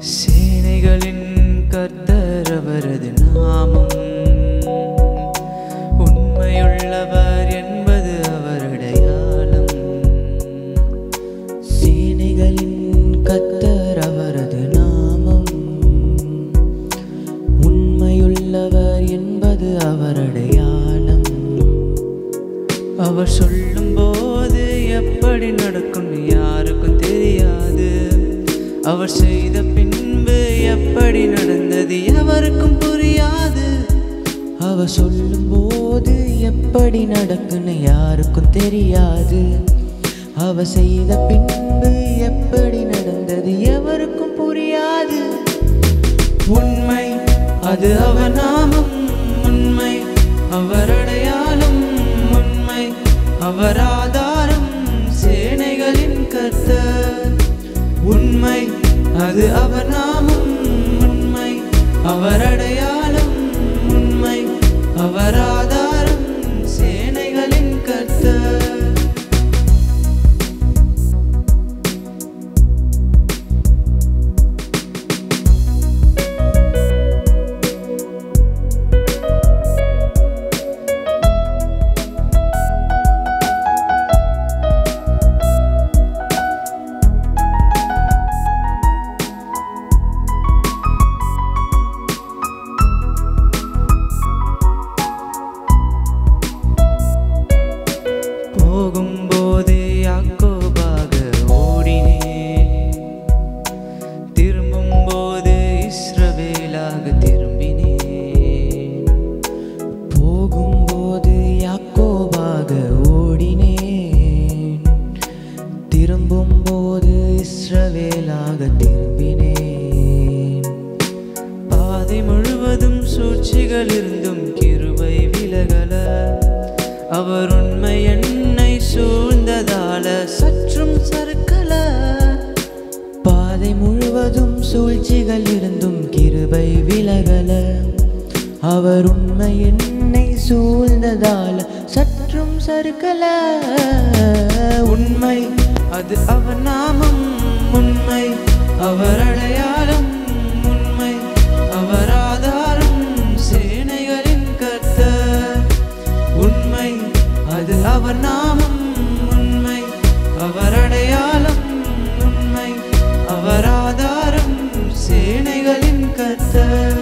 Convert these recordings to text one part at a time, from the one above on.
சேனைகளின் கர்த்தர் அவரது நாமம் உண்மையுள்ளவர் என்பது அவர் அடையாளம் சேனைகளின் கத்தர் அவரது நாமம் உண்மையுள்ளவர் என்பது அவர் அடையாளம் அவர் சொல்லும்போது எப்படி நடக்கும்னு யாருக்கும் தெரியாது அவர் செய்த பின்பு எப்படி நடந்தது எவருக்கும் புரியாது அவர் சொல்லும்போது எப்படி நடக்குன்னு யாருக்கும் தெரியாது அவர் செய்த பின்பு எப்படி நடந்தது எவருக்கும் புரியாது உண்மை அது அவர் நாமம் உண்மை அவர் அடையாளம் உண்மை அவர் ஆதாரம் சேனைகளின் கர்த்தர் உண்மை அது அவர் நாமம் உண்மை அவர் அடையாளம் உண்மை அவர் ஆதாரம் சேனைகளின் கர்த்தர் போகும்போது யாக்கோபாக ஓடினேன் திரும்பும்போது இஸ்ரவேலாக திரும்பினேன் போகும்போது யாக்கோபாக ஓடினேன் திரும்பும்போது இஸ்ரவேலாக திரும்பினேன் பாதை முழுவதும் சூழ்ச்சிகள் இருந்தும் கிருபை விலகல அவர் உண்மை என்னை சூழ்ந்ததால சற்றும் சறுக்கல பாதை முழுவதும் சூழ்ச்சிகள் இருந்தும் கிருபை விலகல அவர் உண்மை என்னை சூழ்ந்ததால சற்றும் சறுக்கல உண்மை அது அவர் நாமம் உண்மை அவர் அடையாளம் உண்மை அவர் ஆதாரம் சேனைகளின் கர்த்தர் உண்மை அது அவர் நாமம் உண்மை அவர் அடையாளம் உண்மை அவர் ஆதாரம் சேனைகளின் கர்த்தர்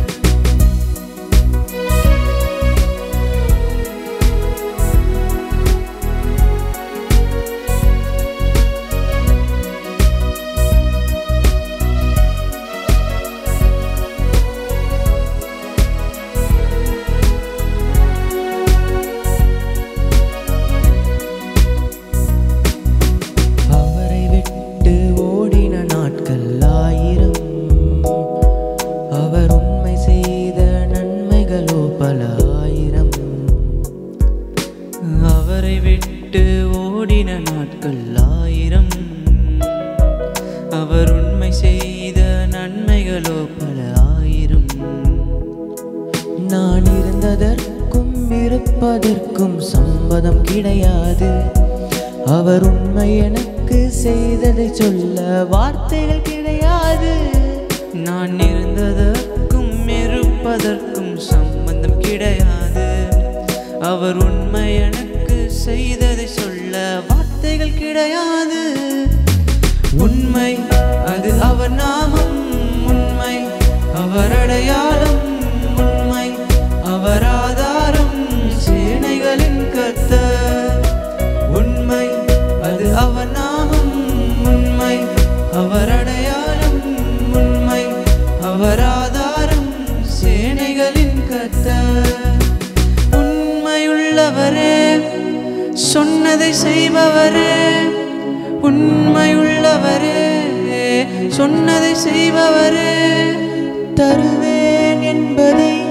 அவரை விட்டு ஓடின நாட்கள் ஆயிரம் அவர் உண்மை செய்த நன்மைகளோ பல ஆயிரம் அவரை விட்டு ஓடின நாட்கள் ஆயிரம் அவர் உண்மை செய்த நன்மைகளோ பல ஆயிரம் நான் இருந்ததற்கும் இருப்பதற்கும் சம்மதம் கிடையாது அவர் உண்மை எனக்கு செய்ததை சொல்ல வார்த்தைகள் கிடையாது நான் இருந்ததற்கும் இருப்பதற்கும் சம்பந்தம் கிடையாது அவர் உண்மை எனக்கு செய்ததை சொல்ல வார்த்தைகள் கிடையாது உண்மை அது அவர் நாமம் உண்மை அவர் அடையாளம் உண்மை அவர் ஆதாரம் சேனைகளின் கர்த்தர் உண்மை அது அவர் நாமம் உண்மை அவர் அடையாளம் உண்மை அவர் ஆதாரம் சேனைகளின் கர்த்தர் உண்மையுள்ளவரே சொன்னதை செய்பவரே உண்மையுள்ளவரே சொன்னதை செய்பவரே தருவேன் என்பதை